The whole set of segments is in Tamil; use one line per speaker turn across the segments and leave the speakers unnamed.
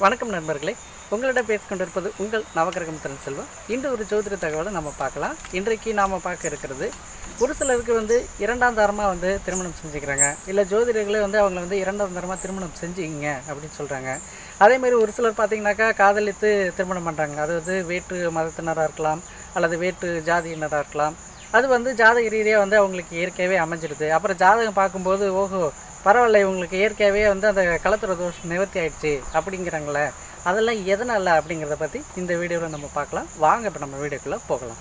வணக்கம் நண்பர்களே உங்களிடம் பேசிக் கொண்டிருப்பது உங்கள் நவகிரகம் திறன் செல்வம் இன்று ஒரு ஜோதிட தகவலை நம்ம பார்க்கலாம் இன்றைக்கு நாம் பார்க்க இருக்கிறது ஒரு சிலருக்கு வந்து இரண்டாம் தரமாக வந்து திருமணம் செஞ்சுக்கிறாங்க இல்லை ஜோதிடர்களே வந்து அவங்கள வந்து இரண்டாம் தரமாக திருமணம் செஞ்சுக்கிங்க அப்படின்னு சொல்கிறாங்க அதே மாதிரி ஒரு சிலர் பார்த்தீங்கன்னாக்கா காதலித்து திருமணம் பண்ணுறாங்க அது வந்து வேற்று மதத்தினராக இருக்கலாம் அல்லது வேற்று ஜாதியினராக இருக்கலாம் அது வந்து ஜாதக ரீதியாக வந்து அவங்களுக்கு இயற்கையாகவே அமைஞ்சிருது அப்புறம் ஜாதகம் பார்க்கும்போது ஓஹோ பரவாயில்ல இவங்களுக்கு இயற்கையாகவே வந்து அந்த களத்துற தோஷம் நிவர்த்தி ஆயிடுச்சு அப்படிங்கிறாங்களே அதெல்லாம் எதனால் அப்படிங்கிறத பற்றி இந்த வீடியோவில் நம்ம பார்க்கலாம் வாங்க இப்போ நம்ம வீடியோக்குள்ளே போகலாம்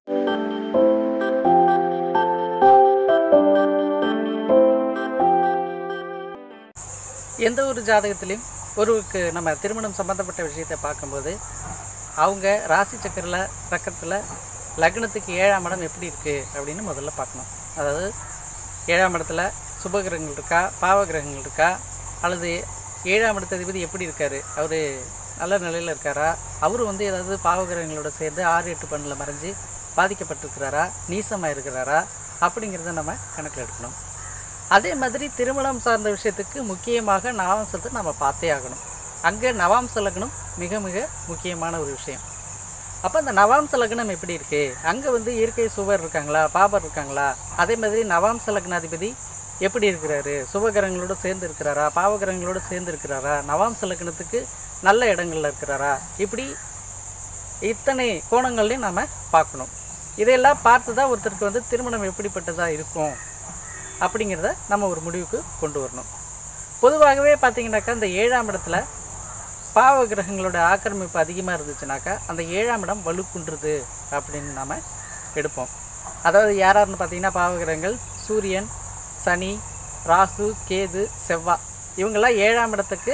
எந்த ஒரு ஜாதகத்திலையும் ஒருவருக்கு நம்ம திருமணம் சம்மந்தப்பட்ட விஷயத்தை பார்க்கும்போது அவங்க ராசி சக்கரில் பக்கத்தில் லக்னத்துக்கு ஏழாம் இடம் எப்படி இருக்குது அப்படின்னு முதல்ல பார்க்கணும் அதாவது ஏழாம் இடத்துல சுபகிரகங்கள் இருக்கா பாவகிரகங்கள் இருக்கா அல்லது ஏழாம் இடத்த அதிபதி எப்படி இருக்கார் அவர் நல்ல நிலையில் இருக்காரா அவர் வந்து ஏதாவது பாவகிரகங்களோட சேர்ந்து ஆறு எட்டு பண்ணில் மறைஞ்சு பாதிக்கப்பட்டிருக்கிறாரா நீசமாக இருக்கிறாரா அப்படிங்கிறத நம்ம கணக்கில் எடுக்கணும் அதே மாதிரி திருமணம் சார்ந்த விஷயத்துக்கு முக்கியமாக நவாம்சத்தை நம்ம பார்த்தே ஆகணும் அங்கே நவாம்ச லக்னம் மிக மிக முக்கியமான ஒரு விஷயம் அப்போ அந்த நவாம்ச லக்னம் எப்படி இருக்குது அங்கே வந்து இயற்கை சுவர் இருக்காங்களா பாபர் இருக்காங்களா அதே மாதிரி நவாம்ச லக்னாதிபதி எப்படி இருக்கிறாரு சுபகிரகங்களோட சேர்ந்து இருக்கிறாரா பாவகிரகங்களோட சேர்ந்து இருக்கிறாரா நவாம்ச லக்னத்துக்கு நல்ல இடங்கள்ல இருக்கிறாரா இப்படி இத்தனை கோணங்கள்லையும் நாம் பார்க்கணும் இதையெல்லாம் பார்த்து தான் ஒருத்தருக்கு வந்து திருமணம் எப்படிப்பட்டதாக இருக்கும் அப்படிங்கிறத நம்ம ஒரு முடிவுக்கு கொண்டு வரணும் பொதுவாகவே பார்த்தீங்கன்னாக்கா இந்த ஏழாம் இடத்துல பாவ கிரகங்களோட ஆக்கிரமிப்பு அதிகமாக இருந்துச்சுனாக்கா அந்த ஏழாம் இடம் வலுக்குன்றுது அப்படின்னு நாம் எடுப்போம் அதாவது யாராருன்னு பார்த்தீங்கன்னா பாவகிரகங்கள் சூரியன் சனி ராகு கேது செவ்வாய் இவங்கெல்லாம் ஏழாம் இடத்துக்கு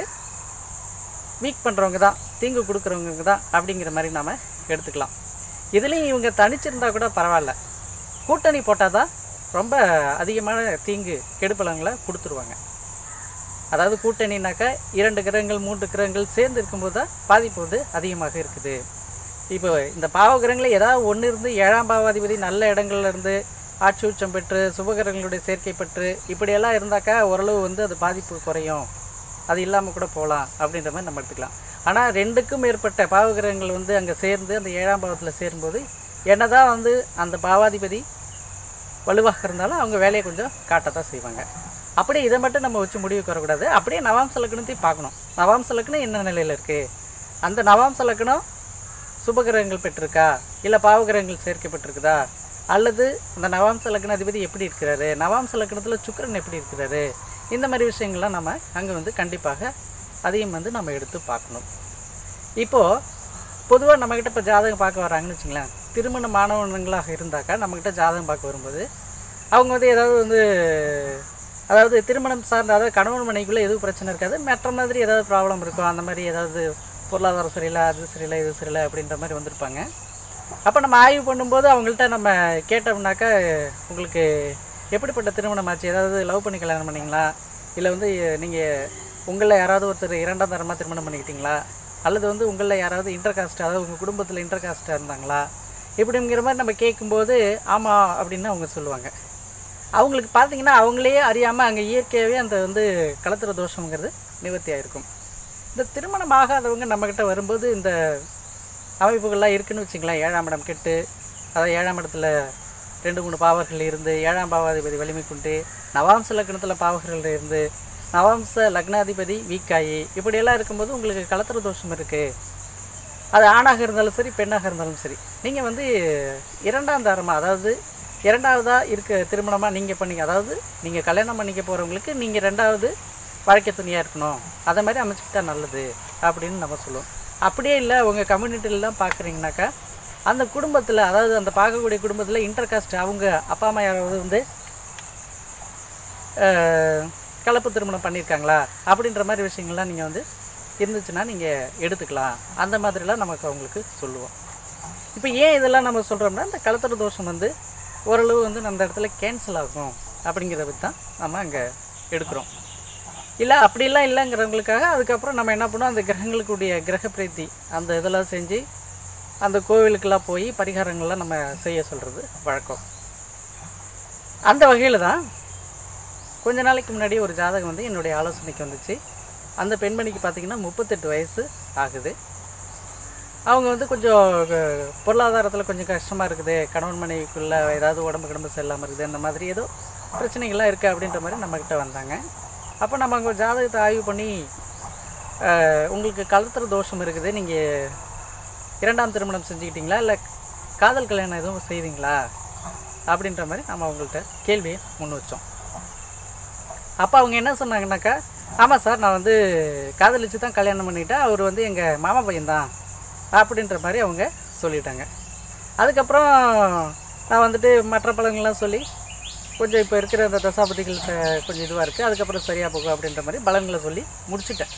வீக் பண்ணுறவங்க தான் தீங்கு கொடுக்குறவங்க தான் அப்படிங்கிற மாதிரி நாம் எடுத்துக்கலாம் இதுலேயும் இவங்க தனிச்சிருந்தா கூட பரவாயில்ல கூட்டணி போட்டால் தான் ரொம்ப அதிகமான தீங்கு கெடுபலங்களை கொடுத்துருவாங்க அதாவது கூட்டணினாக்கா இரண்டு கிரகங்கள் மூன்று கிரகங்கள் சேர்ந்து இருக்கும்போது தான் பாதிப்பு வந்து அதிகமாக இருக்குது இப்போ இந்த பாவகிரகங்களில் ஏதாவது ஒன்று இருந்து ஏழாம் பாவாதிபதி நல்ல இடங்கள்ல இருந்து ஆட்சி உச்சம் பெற்று சுபகிரகங்களுடைய சேர்க்கை பெற்று இப்படியெல்லாம் இருந்தாக்கா ஓரளவு வந்து அது பாதிப்பு குறையும் அது இல்லாமல் கூட போகலாம் அப்படின்ற மாதிரி நம்ம எடுத்துக்கலாம் ஆனால் ரெண்டுக்கும் மேற்பட்ட பாவகிரகங்கள் வந்து அங்கே சேர்ந்து அந்த ஏழாம் பாவத்தில் சேரும்போது என்னதான் வந்து அந்த பாவாதிபதி வலுவாக இருந்தாலும் அவங்க வேலையை கொஞ்சம் காட்டத்தான் செய்வாங்க அப்படியே இதை மட்டும் நம்ம வச்சு முடிவுக்கு வரக்கூடாது அப்படியே நவாம்ச லக்னத்தையும் பார்க்கணும் நவாம்ச லக்னம் என்ன நிலையில் இருக்குது அந்த நவாம்ச லக்னம் சுபகிரகங்கள் பெற்றிருக்கா இல்லை பாவகிரகங்கள் சேர்க்கப்பட்டிருக்குதா அல்லது அந்த நவாம்ச லக்ன அதிபதி எப்படி இருக்கிறாரு நவாம்ச லக்னத்தில் சுக்கிரன் எப்படி இருக்கிறாரு இந்த மாதிரி விஷயங்கள்லாம் நம்ம அங்கே வந்து கண்டிப்பாக அதையும் வந்து நம்ம எடுத்து பார்க்கணும் இப்போது பொதுவாக நம்மக்கிட்ட இப்போ ஜாதகம் பார்க்க வராங்கன்னு வச்சுங்களேன் திருமண மாணவர்களாக இருந்தாக்கா நம்மக்கிட்ட ஜாதகம் பார்க்க வரும்போது அவங்க வந்து ஏதாவது வந்து அதாவது திருமணம் சார்ந்த அதாவது கணவன் மனைக்குள்ளே எதுவும் பிரச்சனை இருக்காது மற்ற மாதிரி ஏதாவது ப்ராப்ளம் இருக்கும் அந்த மாதிரி ஏதாவது பொருளாதாரம் சரியில்லை அது சரியில்லை இது சரியில்லை அப்படின்ற மாதிரி வந்திருப்பாங்க அப்போ நம்ம ஆய்வு பண்ணும்போது அவங்கள்ட்ட நம்ம கேட்டோம்னாக்கா உங்களுக்கு எப்படிப்பட்ட திருமணம் ஆச்சு ஏதாவது லவ் பண்ணி கல்யாணம் பண்ணீங்களா இல்லை வந்து நீங்கள் உங்களில் யாராவது ஒருத்தர் இரண்டாம் தரமாக திருமணம் பண்ணிக்கிட்டீங்களா அல்லது வந்து உங்களில் யாராவது இன்டர் காஸ்ட் அதாவது உங்கள் குடும்பத்தில் இன்டர் காஸ்ட்டாக இருந்தாங்களா இப்படிங்கிற மாதிரி நம்ம கேட்கும்போது ஆமாம் அப்படின்னு அவங்க சொல்லுவாங்க அவங்களுக்கு பார்த்தீங்கன்னா அவங்களே அறியாமல் அங்கே இயற்கையாகவே அந்த வந்து கலத்துற தோஷங்கிறது நிவர்த்தி ஆகிருக்கும் இந்த திருமணம் ஆகாதவங்க நம்மக்கிட்ட வரும்போது இந்த அமைப்புகள்லாம் இருக்குன்னு வச்சுங்களேன் ஏழாம் இடம் கெட்டு அதாவது ஏழாம் இடத்துல ரெண்டு மூணு பாவர்கள் இருந்து ஏழாம் பாவாதிபதி வலிமை கொண்டு நவாம்ச லக்னத்தில் பாவர்கள் இருந்து நவாம்ச லக்னாதிபதி வீக்காயி இப்படியெல்லாம் இருக்கும்போது உங்களுக்கு கலத்துற தோஷம் இருக்குது அது ஆணாக இருந்தாலும் சரி பெண்ணாக இருந்தாலும் சரி நீங்கள் வந்து இரண்டாம் தாரமாக அதாவது இரண்டாவதாக இருக்க திருமணமாக நீங்கள் பண்ணீங்க அதாவது நீங்கள் கல்யாணம் பண்ணிக்க போகிறவங்களுக்கு நீங்கள் ரெண்டாவது வாழ்க்கை துணையாக இருக்கணும் அதை மாதிரி அமைச்சுக்கிட்டா நல்லது அப்படின்னு நம்ம சொல்லுவோம் அப்படியே இல்லை உங்கள் கம்யூனிட்டிலலாம் பார்க்குறீங்கனாக்கா அந்த குடும்பத்தில் அதாவது அந்த பார்க்கக்கூடிய குடும்பத்தில் இன்டர் காஸ்ட் அவங்க அப்பா அம்மா யாராவது வந்து அஹ், கலப்பு திருமணம் பண்ணியிருக்காங்களா அப்படின்ற மாதிரி விஷயங்கள்லாம் நீங்கள் வந்து இருந்துச்சுன்னா நீங்கள் எடுத்துக்கலாம் அந்த மாதிரிலாம் நமக்கு அவங்களுக்கு சொல்லுவோம் இப்போ ஏன் இதெல்லாம் நம்ம சொல்கிறோம்னா இந்த கலத்தர தோஷம் வந்து ஓரளவு வந்து அந்த இடத்துல கேன்சல் ஆகும் அப்படிங்கிறத பற்றி தான் நம்ம அங்கே எடுக்கிறோம் இல்லை அப்படிலாம் இல்லைங்கிறவங்களுக்காக அதுக்கப்புறம் நம்ம என்ன பண்ணோம் அந்த கிரகங்களுக்குடைய கிரக பிரீத்தி அந்த இதெல்லாம் செஞ்சு அந்த கோவிலுக்கெல்லாம் போய் பரிகாரங்கள்லாம் நம்ம செய்ய சொல்கிறது வழக்கம் அந்த வகையில் தான் கொஞ்ச நாளைக்கு முன்னாடி ஒரு ஜாதகம் வந்து என்னுடைய ஆலோசனைக்கு வந்துச்சு அந்த பெண்மணிக்கு பார்த்தீங்கன்னா முப்பத்தெட்டு வயசு ஆகுது அவங்க வந்து கொஞ்சம் பொருளாதாரத்தில் கொஞ்சம் கஷ்டமாக இருக்குது கணவன் மனைவிக்குள்ளே ஏதாவது உடம்பு கிடம்பு சரியில்லாமல் இருக்குது இந்த மாதிரி ஏதோ பிரச்சனைகள்லாம் இருக்குது அப்படின்ற மாதிரி நம்மக்கிட்ட வந்தாங்க அப்போ நம்ம அவங்க ஜாதகத்தை ஆய்வு பண்ணி அஹ், உங்களுக்கு கலத்திர தோஷம் இருக்குது நீங்கள் இரண்டாம் திருமணம் செஞ்சுக்கிட்டீங்களா இல்லை காதல் கல்யாணம் எதுவும் செய்தீங்களா அப்படின்ற மாதிரி நம்ம அவங்கள்ட்ட கேள்வியை முன் வச்சோம் அப்போ அவங்க என்ன சொன்னாங்கன்னாக்கா ஆமாம் சார் நான் வந்து காதலிச்சு தான் கல்யாணம் பண்ணிட்டேன் அவர் வந்து எங்கள் மாமா பையன்தான் அப்படின்ற மாதிரி அவங்க சொல்லிட்டாங்க அதுக்கப்புறம் நான் வந்துட்டு மற்ற பலன்கள்லாம் சொல்லி கொஞ்சம் இப்போ இருக்கிற அந்த தசாபதிகள் ச- கொஞ்சம் இதுவாக இருக்குது அதுக்கப்புறம் சரியாக போகும் அப்படின்ற மாதிரி பலன்களை சொல்லி முடிச்சிட்டேன்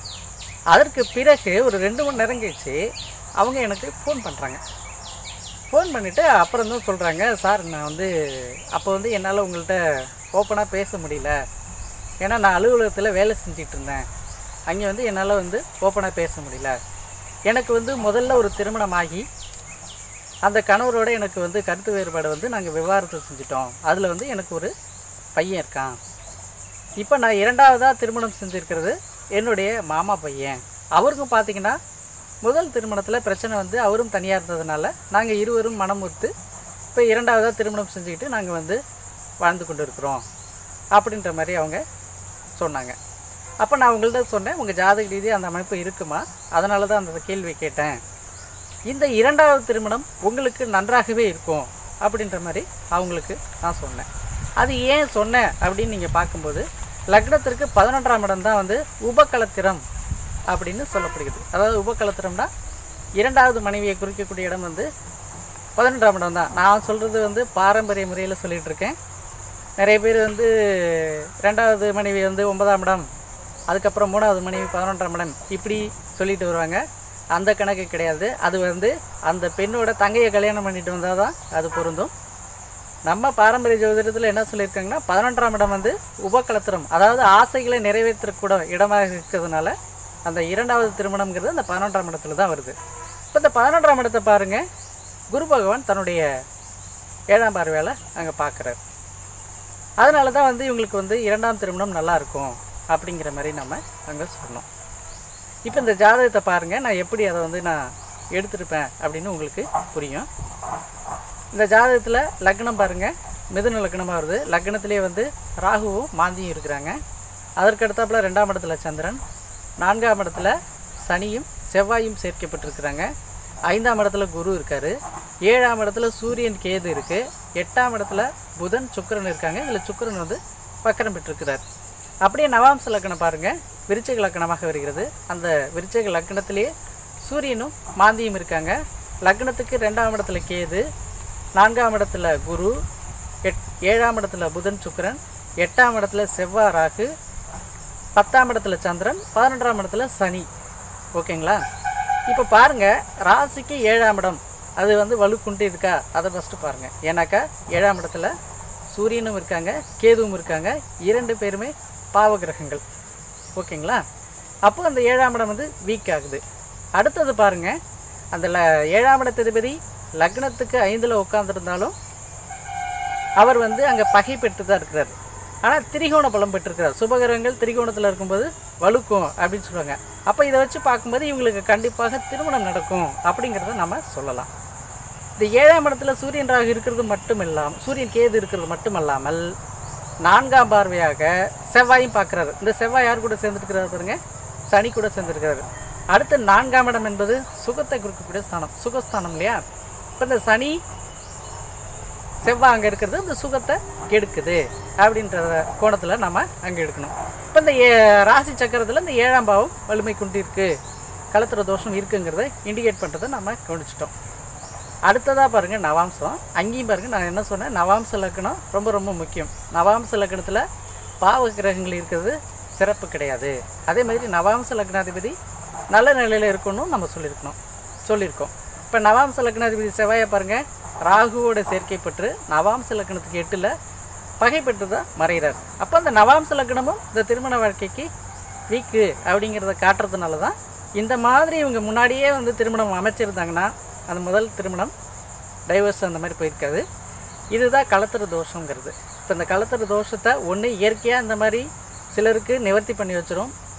அதற்கு பிறகு ஒரு ரெண்டு மணி நேரம் கழிச்சு அவங்க எனக்கு ஃபோன் பண்ணுறாங்க ஃபோன் பண்ணிவிட்டு அப்புறம் தான் சொல்கிறாங்க சார் நான் வந்து அப்போ வந்து என்னால் உங்கள்கிட்ட ஓப்பனாக பேச முடியல ஏன்னா நான் அலுவலகத்தில் வேலை செஞ்சிட்டு இருந்தேன் அங்கே வந்து என்னால் வந்து ஓப்பனாக பேச முடியல எனக்கு வந்து முதல்ல ஒரு திருமணம் ஆகி அந்த கணவரோட எனக்கு வந்து கருத்து வேறுபாடு வந்து நாங்கள் விவாகரத்து செஞ்சிட்டோம் அதில் வந்து எனக்கு ஒரு பையன் இருக்கான் இப்போ நான் இரண்டாவதாக திருமணம் செஞ்சுருக்கிறது என்னுடைய மாமா பையன் அவருக்கும் பார்த்தீங்கன்னா முதல் திருமணத்தில் பிரச்சனை வந்து அவரும் தனியாக இருந்ததுனால நாங்கள் இருவரும் மனம் ஒத்து இப்போ இரண்டாவதாக திருமணம் செஞ்சுக்கிட்டு நாங்கள் வந்து வாழ்ந்து கொண்டு இருக்கிறோம் அப்படின்ற மாதிரி அவங்க சொன்னாங்க அப்போ நான் உங்கள்ட்ட சொன்னேன் உங்கள் ஜாதக ரீதியாக அந்த அமைப்பு இருக்குமா அதனால தான் அந்த கேள்வி கேட்டேன் இந்த இரண்டாவது திருமணம் உங்களுக்கு நன்றாகவே இருக்கும் அப்படின்ற மாதிரி அவங்களுக்கு நான் சொன்னேன் அது ஏன் சொன்னேன் அப்படின்னு நீங்கள் பார்க்கும்போது லக்னத்திற்கு பதினொன்றாம் இடம் தான் வந்து உபகலத்திரம் அப்படின்னு சொல்லப்படுகிறது அதாவது உபகலத்திரம்னா இரண்டாவது மனைவியை குறிக்கக்கூடிய இடம் வந்து பதினொன்றாம் இடம் தான் நான் சொல்கிறது வந்து பாரம்பரிய முறையில் சொல்லிகிட்டு இருக்கேன் நிறைய பேர் வந்து ரெண்டாவது மனைவி வந்து ஒன்பதாம் இடம் அதுக்கப்புறம் மூணாவது மனைவி பதினொன்றாம் இடம் இப்படி சொல்லிட்டு வருவாங்க அந்த கணக்கு கிடையாது அது வந்து அந்த பெண்ணோட தங்கையை கல்யாணம் பண்ணிட்டு வந்தால் தான் அது பொருந்தும் நம்ம பாரம்பரிய ஜோதிடத்தில் என்ன சொல்லியிருக்காங்கன்னா பதினொன்றாம் இடம் வந்து உபகலத்திரம் அதாவது ஆசைகளை நிறைவேற்றக்கூட இடமாக இருக்கிறதுனால அந்த இரண்டாவது திருமணம்ங்கிறது அந்த பதினொன்றாம் இடத்துல தான் வருது இப்போ இந்த பதினொன்றாம் இடத்தை பாருங்கள் குரு பகவான் தன்னுடைய ஏழாம் பார்வையால் அங்கே பார்க்குறாரு அதனால தான் வந்து இவங்களுக்கு வந்து இரண்டாம் திருமணம் நல்லா இருக்கும் அப்படிங்கிற மாதிரி நம்ம அங்கே சொன்னோம் இப்போ இந்த ஜாதகத்தை பாருங்கள் நான் எப்படி அதை வந்து நான் எடுத்திருப்பேன் அப்படின்னு உங்களுக்கு புரியும் இந்த ஜாதகத்தில் லக்னம் பாருங்கள் மிதுன லக்னமாக வருது லக்னத்திலே வந்து ராகுவும் மாந்தியும் இருக்கிறாங்க அதற்கு அடுத்தாப்புல ரெண்டாம் இடத்துல சந்திரன் நான்காம் இடத்துல சனியும் செவ்வாயும் சேர்க்கப்பட்டிருக்கிறாங்க ஐந்தாம் இடத்துல குரு இருக்கார் ஏழாம் இடத்துல சூரியன் கேது இருக்குது எட்டாம் இடத்துல புதன் சுக்கிரன் இருக்காங்க இதில் சுக்கிரன் வந்து வக்கரம் பெற்றிருக்கிறார் அப்படியே நவாம்ச லக்கணம் பாருங்கள் விருச்சிக லக்கணமாக வருகிறது அந்த விருச்சிக லக்கணத்திலேயே சூரியனும் மாந்தியும் இருக்காங்க லக்னத்துக்கு ரெண்டாம் இடத்துல கேது நான்காம் இடத்துல குரு எட் ஏழாம் இடத்துல புதன் சுக்கிரன் எட்டாம் இடத்துல செவ்வாய் ராகு பத்தாம் இடத்துல சந்திரன் பதினொன்றாம் இடத்துல சனி ஓகேங்களா இப்போ பாருங்கள் ராசிக்கு ஏழாம் இடம் அது வந்து வலுக்குண்டு இருக்கா அதை ஃபஸ்ட்டு பாருங்கள் ஏன்னாக்கா ஏழாம் இடத்துல சூரியனும் இருக்காங்க கேதுவும் இருக்காங்க இரண்டு பேருமே பாவ கிரகங்கள் ஓகேங்களா அப்போ அந்த ஏழாம் இடம் வந்து வீக் ஆகுது அடுத்தது பாருங்கள் அந்த ல ஏழாம் இடத்ததிபதி லக்னத்துக்கு ஐந்தில் உட்காந்துருந்தாலும் அவர் வந்து அங்கே பகை பெற்று தான் இருக்கிறார் ஆனால் திரிகோண பலம் பெற்றிருக்கிறார் சுபகிரகங்கள் திரிகோணத்தில் இருக்கும்போது வலுக்கும் அப்படின்னு சொல்லுவாங்க அப்போ இதை வச்சு பார்க்கும்போது இவங்களுக்கு கண்டிப்பாக திருமணம் நடக்கும் அப்படிங்கிறத நம்ம சொல்லலாம் இந்த ஏழாம் இடத்துல சூரியன் ராகு இருக்கிறது மட்டும் இல்லாமல் சூரியன் கேது இருக்கிறது மட்டுமல்லாமல் நான்காம் பார்வையாக செவ்வாயும் பார்க்குறாரு இந்த செவ்வாய் யார் கூட சேர்ந்துருக்கிறாரு பாருங்க சனி கூட சேர்ந்துருக்கிறாரு அடுத்து நான்காம் இடம் என்பது சுகத்தை குறிக்கக்கூடிய ஸ்தானம் சுகஸ்தானம் இல்லையா இப்போ இந்த சனி செவ்வாய் அங்கே இருக்கிறது இந்த சுகத்தை கெடுக்குது அப்படின்ற கோணத்தில் நம்ம அங்கே எடுக்கணும் இப்போ இந்த ஏ- ராசி சக்கரத்தில் இந்த ஏழாம் பாவம் வலிமை கொண்டு இருக்கு கலத்திர தோஷம் இருக்குங்கிறத இண்டிகேட் பண்ணுறதை நம்ம கவனிச்சிட்டோம் அடுத்ததாக பாருங்கள் நவாம்சம் அங்கேயும் பாருங்கள் நான் என்ன சொன்னேன் நவாம்ச லக்கணம் ரொம்ப ரொம்ப முக்கியம் நவாம்ச லக்கணத்தில் பாவ கிரகங்கள் இருக்கிறது சிறப்பு கிடையாது அதே மாதிரி நவாம்ச லக்னாதிபதி நல்ல நிலையில் இருக்கணும்னு நம்ம சொல்லியிருக்கணும் சொல்லியிருக்கோம் இப்போ நவாம்ச லக்னாதிபதி செவ்வாயை பாருங்கள் ராகுவோட சேர்க்கை பெற்று நவாம்ச லக்னத்துக்கு எட்டில் பகை பெற்று தான் மறைகிறார் அப்போ அந்த நவாம்ச லக்னமும் இந்த திருமண வாழ்க்கைக்கு வீக்கு அப்படிங்கிறத காட்டுறதுனால தான் இந்த மாதிரி இவங்க முன்னாடியே வந்து திருமணம் அமைச்சிருந்தாங்கன்னா அந்த முதல் திருமணம் டைவர்ஸ் அந்த மாதிரி போயிருக்காது இதுதான் கலத்திர தோஷங்கிறது இப்போ இந்த கலத்திர தோஷத்தை ஒன்று இயற்கையாக இந்த மாதிரி சிலருக்கு நிவர்த்தி பண்ணி வச்சிரும்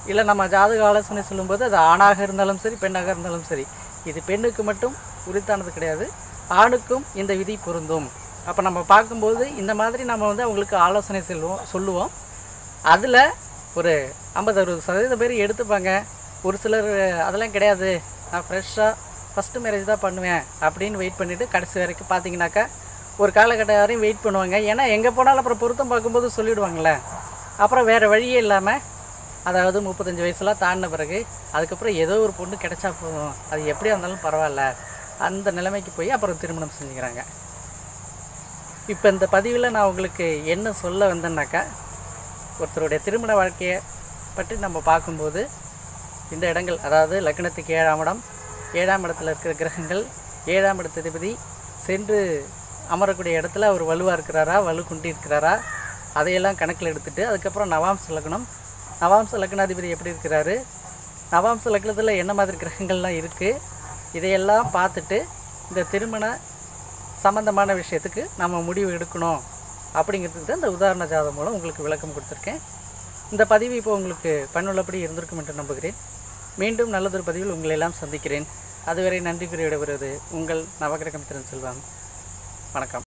இல்லை நம்ம ஜாதக ஆலோசனை சொல்லும்போது அது ஆணாக இருந்தாலும் சரி பெண்ணாக இருந்தாலும் சரி இது பெண்ணுக்கு மட்டும் உரித்தானது கிடையாது ஆணுக்கும் இந்த விதி பொருந்தும் அப்போ நம்ம பார்க்கும்போது இந்த மாதிரி நம்ம வந்து அவங்களுக்கு ஆலோசனை செல்வோம் சொல்லுவோம் அதில் ஒரு ஐம்பது அறுபது சதவீதம் பேர் எடுத்துப்பாங்க ஒரு சிலர் அதெல்லாம் கிடையாது நான் ஃப்ரெஷ்ஷாக ஃபஸ்ட்டு மேரேஜ் தான் பண்ணுவேன் அப்படின்னு வெயிட் பண்ணிவிட்டு கடைசி வரைக்கும் பார்த்தீங்கன்னாக்கா ஒரு காலகட்டம் வரையும் வெயிட் பண்ணுவாங்க ஏன்னா எங்கே போனாலும் அப்புறம் பொருத்தம் பார்க்கும்போது சொல்லிடுவாங்கள்ல அப்புறம் வேறு வழியே இல்லாமல் அதாவது முப்பத்தஞ்சு வயசுலாம் தாண்டின பிறகு அதுக்கப்புறம் ஏதோ ஒரு பொண்ணு கிடைச்சா போதும் அது எப்படியா இருந்தாலும் பரவாயில்ல அந்த நிலைமைக்கு போய் அப்புறம் திருமணம் செஞ்சுக்கிறாங்க இப்போ இந்த பதிவில் நான் உங்களுக்கு என்ன சொல்ல வந்தேன்னாக்கா ஒருத்தருடைய திருமண வாழ்க்கையை பற்றி நம்ம பார்க்கும்போது இந்த இடங்கள் அதாவது லக்னத்துக்கு ஏழாம் இடம் ஏழாம் இடத்துல இருக்கிற கிரகங்கள் ஏழாம் இடத்ததிபதி சென்று அமரக்கூடிய இடத்துல அவர் வலுவாக இருக்கிறாரா வலு குண்டி இருக்கிறாரா அதையெல்லாம் கணக்கில் எடுத்துட்டு அதுக்கப்புறம் நவாம்ச லக்னம் நவாம்ச லக்னாதிபதி எப்படி இருக்கிறாரு நவாம்ச லக்னத்தில் என்ன மாதிரி கிரகங்கள்லாம் இருக்குது இதையெல்லாம் பார்த்துட்டு இந்த திருமண சம்பந்தமான விஷயத்துக்கு நம்ம முடிவு எடுக்கணும் அப்படிங்கிறதுக்கு தான் இந்த உதாரண ஜாதகம் மூலம் உங்களுக்கு விளக்கம் கொடுத்துருக்கேன் இந்த பதிவு இப்போ உங்களுக்கு பயனுள்ளபடி இருந்திருக்கும் என்று நம்புகிறேன் மீண்டும் நல்லதொரு பதிவில் உங்களை எல்லாம் சந்திக்கிறேன் அதுவரை நன்றி கூறி விடைபெறுவது உங்கள் நவகிரகம் திறன் செல்வம் வணக்கம்